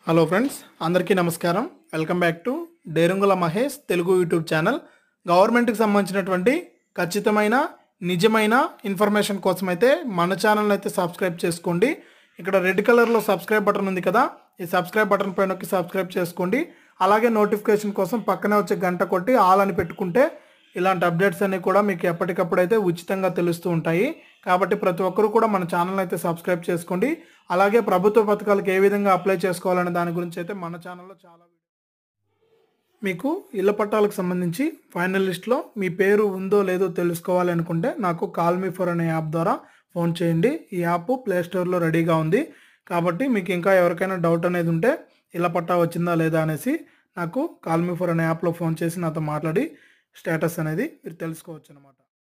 hello friends అందరికీ నమస్కారం welcome back to Derungula Mahesh Telugu YouTube channel గవర్నమెంట్కి సంబంధించినటువంటి ఖచ్చితమైన నిజమైన ఇన్ఫర్మేషన్ కోసం అయితే మన ఛానల్ అయితే సబ్స్క్రైబ్ చేసుకోండి ఇక్కడ రెడ్ కలర్లో సబ్స్క్రైబ్ బటన్ ఉంది కదా ఈ సబ్స్క్రైబ్ బటన్ పైన నొక్కి సబ్స్క్రైబ్ చేసుకోండి అలాగే నోటిఫికేషన్ కోసం పక్కనే వచ్చే గంట కొట్టి ఆల్ అని పెట్టుకుంటే ఇలాంటి అప్డేట్స్ అన్నీ కూడా మీకు ఎప్పటికప్పుడు అయితే ఉచితంగా తెలుస్తూ ఉంటాయి కాబట్టి ప్రతి ఒక్కరూ కూడా మన ఛానల్ అయితే సబ్స్క్రైబ్ చేసుకోండి అలాగే ప్రభుత్వ పథకాలకు ఏ విధంగా అప్లై చేసుకోవాలనే దాని గురించి అయితే మన ఛానల్లో చాలా వీడియో మీకు ఇళ్ల పట్టాలకు సంబంధించి ఫైనల్ లిస్ట్లో మీ పేరు ఉందో లేదో తెలుసుకోవాలి అనుకుంటే నాకు కాల్ మీ ఫోర్ అనే యాప్ ద్వారా ఫోన్ చేయండి ఈ యాప్ ప్లే స్టోర్లో రెడీగా ఉంది కాబట్టి మీకు ఇంకా ఎవరికైనా డౌట్ అనేది ఉంటే ఇళ్ల పట్టా వచ్చిందా లేదా అనేసి నాకు కాల్ మీ ఫోర్ అనే యాప్లో ఫోన్ చేసి నాతో మాట్లాడి స్టేటస్ అనేది మీరు తెలుసుకోవచ్చు అనమాట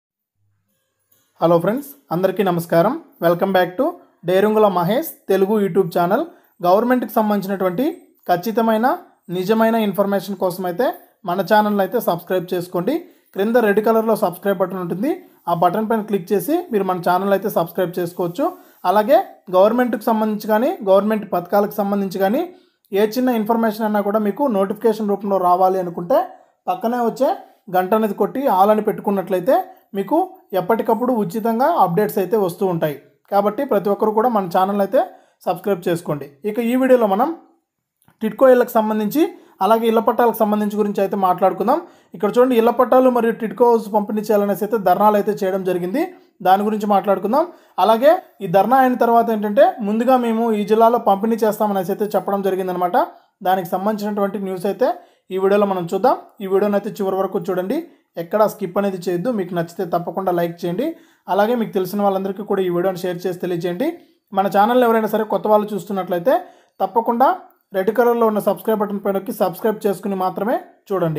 హలో ఫ్రెండ్స్ అందరికీ నమస్కారం welcome back to Derungula Mahesh Telugu YouTube channel గవర్నమెంట్కి సంబంధించినటువంటి ఖచ్చితమైన నిజమైన ఇన్ఫర్మేషన్ కోసం అయితే మన ఛానల్ అయితే సబ్స్క్రైబ్ చేసుకోండి క్రింద రెడ్ కలర్లో సబ్స్క్రైబ్ బటన్ ఉంటుంది ఆ బటన్ పైన క్లిక్ చేసి మీరు మన ఛానల్ అయితే సబ్స్క్రైబ్ చేసుకోవచ్చు అలాగే గవర్నమెంట్కి సంబంధించి కానీ గవర్నమెంట్ పథకాలకు సంబంధించి కానీ ఏ చిన్న ఇన్ఫర్మేషన్ అన్నా కూడా మీకు నోటిఫికేషన్ రూపంలో రావాలి అనుకుంటే పక్కనే వచ్చే గంట అనేది కొట్టి ఆల్ అని పెట్టుకున్నట్లయితే మీకు ఎప్పటికప్పుడు ఉచితంగా అప్డేట్స్ అయితే వస్తూ ఉంటాయి కాబట్టి ప్రతి ఒక్కరు కూడా మన ఛానల్ అయితే సబ్స్క్రైబ్ చేసుకోండి ఇక ఈ వీడియోలో మనం టిడ్కో ఇళ్ళకి సంబంధించి అలాగే ఇళ్ల పట్టాలకు సంబంధించి గురించి అయితే మాట్లాడుకుందాం ఇక్కడ చూడండి ఇళ్ల పట్టాలు మరియు టిడ్కో హౌస్ పంపిణీ చేయాలనేసి అయితే ధర్నాలు అయితే చేయడం జరిగింది దాని గురించి మాట్లాడుకుందాం అలాగే ఈ ధర్నా అయిన తర్వాత ఏంటంటే ముందుగా మేము ఈ జిల్లాలో పంపిణీ చేస్తామనేసి అయితే చెప్పడం జరిగిందనమాట దానికి సంబంధించినటువంటి న్యూస్ అయితే ఈ వీడియోలో మనం చూద్దాం ఈ వీడియోని అయితే చివరి వరకు చూడండి ఎక్కడ స్కిప్ అనేది చేయొద్దు మీకు నచ్చితే తప్పకుండా లైక్ చేయండి అలాగే మీకు తెలిసిన వాళ్ళందరికీ కూడా ఈ వీడియోని షేర్ చేసి తెలియజేయండి మన ఛానల్ ఎవరైనా సరే కొత్త వాళ్ళు చూస్తున్నట్లయితే తప్పకుండా రెడ్ కలర్లో ఉన్న సబ్స్క్రైబ్ బటన్ పైన నొక్కి సబ్స్క్రైబ్ చేసుకుని మాత్రమే చూడండి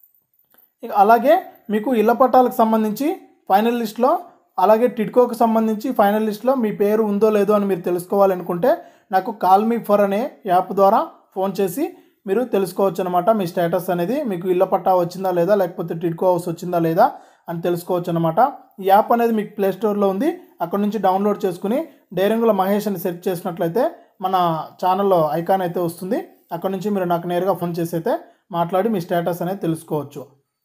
ఇక అలాగే మీకు ఇళ్ల పట్టాలకు సంబంధించి ఫైనల్ లిస్ట్లో అలాగే టిడ్కోకి సంబంధించి ఫైనల్ లిస్ట్లో మీ పేరు ఉందో లేదో అని మీరు తెలుసుకోవాలనుకుంటే నాకు కాల్ మీ ఫర్ అనే యాప్ ద్వారా ఫోన్ చేసి మీరు తెలుసుకోవచ్చు అనమాట మీ స్టేటస్ అనేది మీకు ఇళ్ల పట్టా వచ్చిందా లేదా లేకపోతే టిడ్కో హౌస్ వచ్చిందా లేదా అని తెలుసుకోవచ్చు అనమాట ఈ యాప్ అనేది మీకు ప్లే స్టోర్లో ఉంది అక్కడ నుంచి డౌన్లోడ్ చేసుకుని డైరంగుల మహేష్ అని సెర్చ్ చేసినట్లయితే మన ఛానల్లో ఐకాన్ అయితే వస్తుంది అక్కడ నుంచి మీరు నాకు నేరుగా ఫోన్ చేసి అయితే మాట్లాడి మీ స్టేటస్ అనేది తెలుసుకోవచ్చు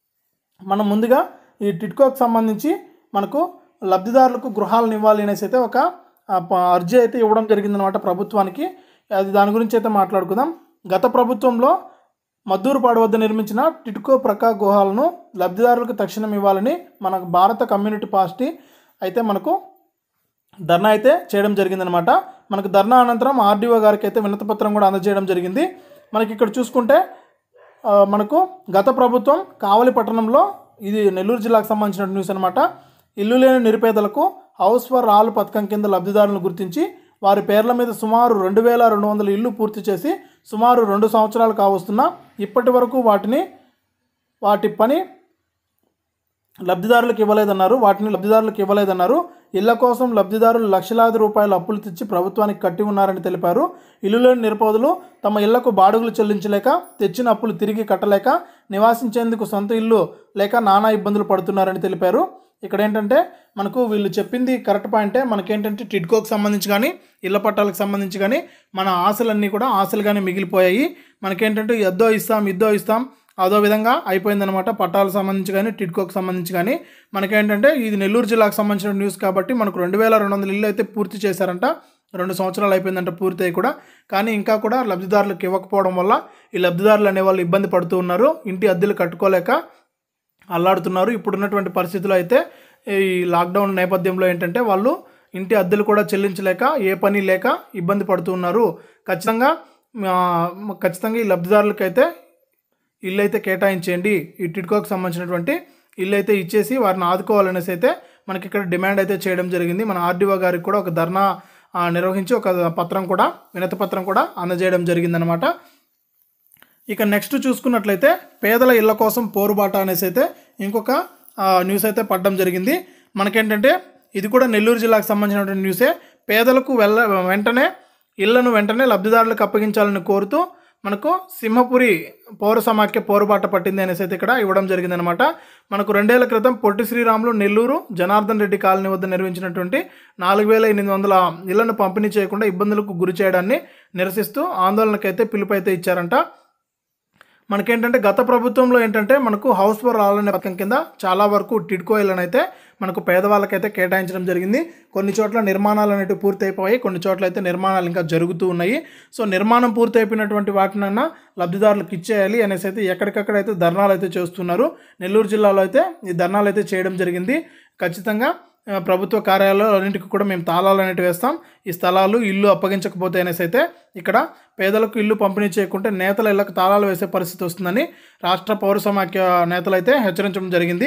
మనం ముందుగా ఈ టిట్కోకి సంబంధించి మనకు లబ్ధిదారులకు గృహాలను ఇవ్వాలి అనేసి అయితే ఒక ఆ, ప- అర్జీ అయితే ఇవ్వడం జరిగిందనమాట ప్రభుత్వానికి అది దాని గురించి అయితే మాట్లాడుకుందాం గత ప్రభుత్వంలో మద్దూరుపాడు వద్ద నిర్మించిన టిట్కో ప్రకా గుహాలను లబ్ధిదారులకు తక్షణం ఇవ్వాలని మన భారత కమ్యూనిటీ పార్టీ అయితే మనకు ధర్నా అయితే చేయడం జరిగిందనమాట మనకు ధర్నా అనంతరం ఆర్డీఓ గారికి అయితే వినతిపత్రం కూడా అందజేయడం జరిగింది మనకి ఇక్కడ చూసుకుంటే ఆ, మనకు గత ప్రభుత్వం కావలి పట్టణంలో ఇది నెల్లూరు జిల్లాకు సంబంధించిన న్యూస్ అనమాట ఇల్లు లేని నిరుపేదలకు హౌస్ ఫర్ ఆల్ పథకం కింద లబ్ధిదారులను గుర్తించి వారి పేర్ల మీద సుమారు రెండు వేల రెండు వందల ఇల్లు పూర్తి చేసి సుమారు రెండు సంవత్సరాలు కావస్తున్నా ఇప్పటి వరకు వాటిని వాటి పని లబ్ధిదారులకు ఇవ్వలేదన్నారు వాటిని లబ్ధిదారులకు ఇవ్వలేదన్నారు ఇళ్ల కోసం లబ్ధిదారులు లక్షలాది రూపాయల అప్పులు తెచ్చి ప్రభుత్వానికి కట్టి ఉన్నారని తెలిపారు ఇల్లులోని నిరుపేదలు తమ ఇళ్లకు బాడుగులు చెల్లించలేక తెచ్చిన అప్పులు తిరిగి కట్టలేక నివాసించేందుకు సొంత ఇల్లు లేక నానా ఇబ్బందులు పడుతున్నారని తెలిపారు ఇక్కడ ఏంటంటే మనకు వీళ్ళు చెప్పింది కరెక్ట్ పాయింటే మనకేంటంటే టిడ్కోకి సంబంధించి కానీ ఇళ్ల పట్టాలకు సంబంధించి కానీ మన ఆశలన్నీ కూడా ఆశలుగానే మిగిలిపోయాయి మనకేంటంటే ఎద్దో ఇస్తాం ఇద్దో ఇస్తాం అదో విధంగా అయిపోయిందనమాట పట్టాలకు సంబంధించి కానీ టిడ్కోకి సంబంధించి కానీ మనకేంటంటే ఇది నెల్లూరు జిల్లాకు సంబంధించిన న్యూస్ కాబట్టి మనకు రెండు వేల రెండు వందల ఇల్లు అయితే పూర్తి చేశారంట రెండు సంవత్సరాలు అయిపోయిందంట పూర్తి అయ్యి కూడా కానీ ఇంకా కూడా లబ్ధిదారులకు ఇవ్వకపోవడం వల్ల ఈ లబ్ధిదారులు అనేవాళ్ళు ఇబ్బంది పడుతూ ఉన్నారు ఇంటి అద్దెలు కట్టుకోలేక అల్లాడుతున్నారు ఇప్పుడున్నటువంటి పరిస్థితుల్లో అయితే ఈ లాక్డౌన్ నేపథ్యంలో ఏంటంటే వాళ్ళు ఇంటి అద్దెలు కూడా చెల్లించలేక ఏ పని లేక ఇబ్బంది పడుతూ ఉన్నారు ఖచ్చితంగా ఆ, ఖచ్చితంగా ఈ లబ్ధిదారులకి అయితే ఇల్లు అయితే కేటాయించేయండి ఈ టిడ్కోకి సంబంధించినటువంటి ఇల్లు అయితే ఇచ్చేసి వారిని ఆదుకోవాలనేసి అయితే మనకి ఇక్కడ డిమాండ్ అయితే చేయడం జరిగింది మన ఆర్డీఓ గారికి కూడా ఒక ధర్నా ఆ, నిర్వహించి ఒక పత్రం కూడా వినతి పత్రం కూడా అందజేయడం జరిగిందనమాట ఇక నెక్స్ట్ చూసుకున్నట్లయితే పేదల ఇళ్ల కోసం పోరుబాట అనేసి అయితే ఇంకొక ఆ, న్యూస్ అయితే పడడం జరిగింది మనకేంటంటే ఇది కూడా నెల్లూరు జిల్లాకు సంబంధించినటువంటి న్యూసే పేదలకు వెళ్ళ వెంటనే ఇళ్లను వెంటనే లబ్ధిదారులకు అప్పగించాలని కోరుతూ మనకు సింహపురి పౌర సమాఖ్య పోరుబాట పట్టింది అనేసి అయితే ఇక్కడ ఇవ్వడం జరిగిందనమాట మనకు రెండేళ్ల క్రితం పొట్టి శ్రీరాములు నెల్లూరు జనార్దన్ రెడ్డి కాలనీ వద్ద నిర్మించినటువంటి నాలుగు వేల ఎనిమిది వందల ఇళ్లను పంపిణీ చేయకుండా ఇబ్బందులకు గురి చేయడాన్ని నిరసిస్తూ ఆందోళనకైతే పిలుపు అయితే ఇచ్చారంట మనకేంటంటే గత ప్రభుత్వంలో ఏంటంటే మనకు హౌస్ ఫర్ ఆల్ అనే పథకం కింద చాలా వరకు టిడ్కో ఇళ్ళని అయితే మనకు పేదవాళ్ళకైతే కేటాయించడం జరిగింది కొన్ని చోట్ల నిర్మాణాలు అనేవి పూర్తి అయిపోయాయి కొన్ని చోట్ల అయితే నిర్మాణాలు ఇంకా జరుగుతూ ఉన్నాయి సో నిర్మాణం పూర్తి అయిపోయినటువంటి వాటినన్నా లబ్ధిదారులకు ఇచ్చేయాలి అనేసి అయితే ఎక్కడికక్కడ అయితే ధర్నాలు అయితే చేస్తున్నారు నెల్లూరు జిల్లాలో అయితే ఈ ధర్నాలు అయితే చేయడం జరిగింది ఖచ్చితంగా ఆ, ప్రభుత్వ కార్యాలయాలు అన్నింటికి కూడా మేము తాళాలు అనేవి వేస్తాం ఈ స్థలాలు ఇల్లు అప్పగించకపోతే అనేసి అయితే ఇక్కడ పేదలకు ఇల్లు పంపిణీ చేయకుంటే నేతల ఇళ్లకు తాళాలు వేసే పరిస్థితి వస్తుందని రాష్ట్ర పౌర సమాఖ్య నేతలు అయితే హెచ్చరించడం జరిగింది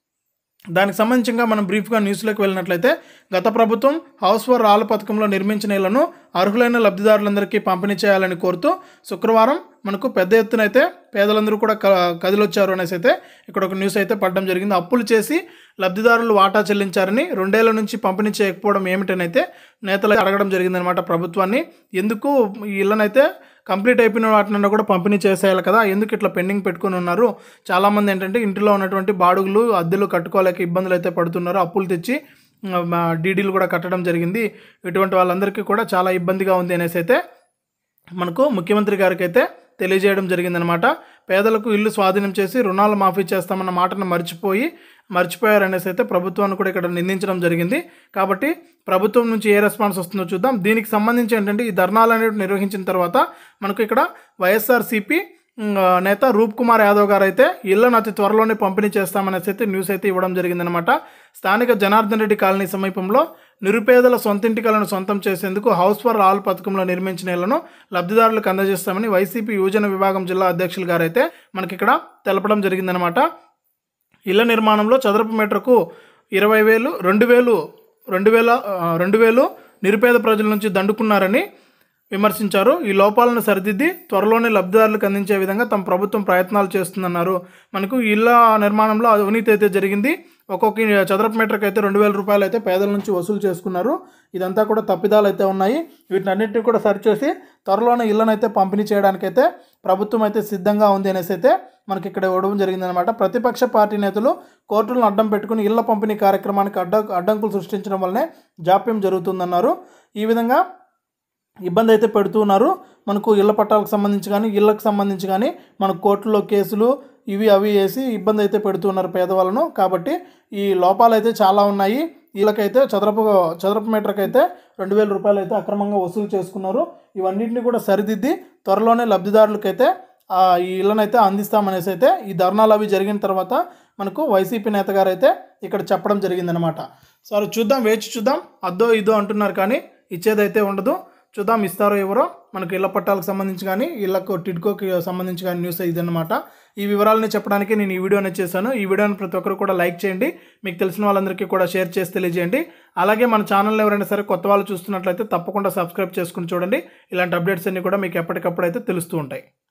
దానికి సంబంధించిగా మనం బ్రీఫ్గా న్యూస్లోకి వెళ్ళినట్లయితే గత ప్రభుత్వం హౌస్ ఫర్ ఆల్ పథకంలో నిర్మించిన ఇళ్లను అర్హులైన లబ్ధిదారులందరికీ పంపిణీ చేయాలని కోరుతూ శుక్రవారం మనకు పెద్ద ఎత్తున అయితే పేదలందరూ కూడా క కదిలొచ్చారు అనేసి అయితే ఇక్కడ ఒక న్యూస్ అయితే పడడం జరిగింది అప్పులు చేసి లబ్ధిదారులు వాటా చెల్లించారని రెండేళ్ల నుంచి పంపిణీ చేయకపోవడం ఏమిటనైతే నేతలు అడగడం జరిగిందనమాట ప్రభుత్వాన్ని ఎందుకు ఈ ఇళ్ళనైతే కంప్లీట్ అయిపోయిన వాటిని కూడా పంపిణీ చేసేయాలి కదా ఎందుకు ఇట్లా పెండింగ్ పెట్టుకొని ఉన్నారు చాలామంది ఏంటంటే ఇంటిలో ఉన్నటువంటి బాడుగులు అద్దెలు కట్టుకోలేక ఇబ్బందులు అయితే పడుతున్నారు అప్పులు తెచ్చి ఆ, డీడీలు కూడా కట్టడం జరిగింది ఇటువంటి వాళ్ళందరికీ కూడా చాలా ఇబ్బందిగా ఉంది అనేసి అయితే మనకు ముఖ్యమంత్రి గారికి అయితే తెలియజేయడం జరిగిందనమాట పేదలకు ఇల్లు స్వాధీనం చేసి రుణాలు మాఫీ చేస్తామన్న మాటను మర్చిపోయి మర్చిపోయారనేసి అయితే ప్రభుత్వాన్ని కూడా ఇక్కడ నిందించడం జరిగింది కాబట్టి ప్రభుత్వం నుంచి ఏ రెస్పాన్స్ వస్తుందో చూద్దాం దీనికి సంబంధించి ఏంటంటే ఈ ధర్నాలు అనేవి నిర్వహించిన తర్వాత మనకు ఇక్కడ వైఎస్ఆర్సీపీ ఉమ్, నేత రూప్ కుమార్ యాదవ్ గారు అయితే ఇళ్లను అతి త్వరలోనే పంపిణీ చేస్తామనేసి అయితే న్యూస్ అయితే ఇవ్వడం జరిగిందనమాట స్థానిక జనార్దన్ రెడ్డి కాలనీ సమీపంలో నిరుపేదల సొంతింటి కలను సొంతం చేసేందుకు హౌస్ ఫర్ ఆల్ పథకంలో నిర్మించిన ఇళ్లను లబ్ధిదారులకు అందజేస్తామని వైసీపీ యువజన విభాగం జిల్లా అధ్యక్షులు గారు అయితే మనకి ఇక్కడ తెలపడం జరిగిందనమాట ఇళ్ల నిర్మాణంలో చదరపు మీటర్కు ఇరవై వేలు రెండు వేలు రెండు వేల ఆ, రెండు వేలు నిరుపేద ప్రజల నుంచి దండుకున్నారని విమర్శించారు ఈ లోపాలను సరిదిద్ది త్వరలోనే లబ్ధిదారులకు అందించే విధంగా తమ ప్రభుత్వం ప్రయత్నాలు చేస్తుందన్నారు మనకు ఈ ఇళ్ల నిర్మాణంలో అవినీతి అయితే జరిగింది ఒక్కొక్క చదరపు మీటర్కి అయితే రెండు వేల రూపాయలు అయితే పేదల నుంచి వసూలు చేసుకున్నారు ఇదంతా కూడా తప్పిదాలు అయితే ఉన్నాయి వీటిని అన్నింటినీ కూడా సరిచేసి త్వరలోనే ఇళ్లను అయితే పంపిణీ చేయడానికైతే ప్రభుత్వం అయితే సిద్ధంగా ఉంది అనేసి అయితే మనకి ఇక్కడ ఇవ్వడం జరిగిందనమాట ప్రతిపక్ష పార్టీ నేతలు కోర్టులను అడ్డం పెట్టుకుని ఇళ్ల పంపిణీ కార్యక్రమానికి అడ్డ అడ్డంకులు సృష్టించడం వల్లనే జాప్యం జరుగుతుందన్నారు ఈ విధంగా ఇబ్బంది అయితే పెడుతున్నారు మనకు ఇళ్ల పట్టాలకు సంబంధించి కానీ ఇళ్ళకు సంబంధించి కానీ మనకు కోర్టులో కేసులు ఇవి అవి వేసి ఇబ్బంది అయితే పెడుతున్నారు పేదవాళ్ళను కాబట్టి ఈ లోపాలు అయితే చాలా ఉన్నాయి వీళ్ళకైతే చదరపు చదరపు మీటర్కి అయితే రెండు వేల రూపాయలు అయితే అక్రమంగా వసూలు చేసుకున్నారు ఇవన్నింటినీ కూడా సరిదిద్ది త్వరలోనే లబ్ధిదారులకైతే ఆ, ఈ ఇళ్ళనైతే అందిస్తామనేసి అయితే ఈ ధర్నాలు అవి జరిగిన తర్వాత మనకు వైసీపీ నేత గారు అయితే ఇక్కడ చెప్పడం జరిగిందనమాట సరే చూద్దాం వేచి చూద్దాం అద్దో ఇదో అంటున్నారు కానీ ఇచ్చేదైతే ఉండదు చూద్దాం ఇస్తారో ఎవరో మనకు ఇళ్ల పట్టాలకు సంబంధించి కానీ ఇళ్లకు టిడ్కోకి సంబంధించి కానీ న్యూస్ ఇదన్నమాట ఈ వివరాలని చెప్పడానికి నేను ఈ వీడియోని చేశాను ఈ వీడియోని ప్రతి ఒక్కరు కూడా లైక్ చేయండి మీకు తెలిసిన వాళ్ళందరికీ కూడా షేర్ చేసి తెలియజేయండి అలాగే మన ఛానల్ ఎవరైనా సరే కొత్త వాళ్ళు చూస్తున్నట్లయితే తప్పకుండా సబ్స్క్రైబ్ చేసుకుని చూడండి ఇలాంటి అప్డేట్స్ అన్ని కూడా మీకు ఎప్పటికప్పుడు అయితే తెలుస్తూ ఉంటాయి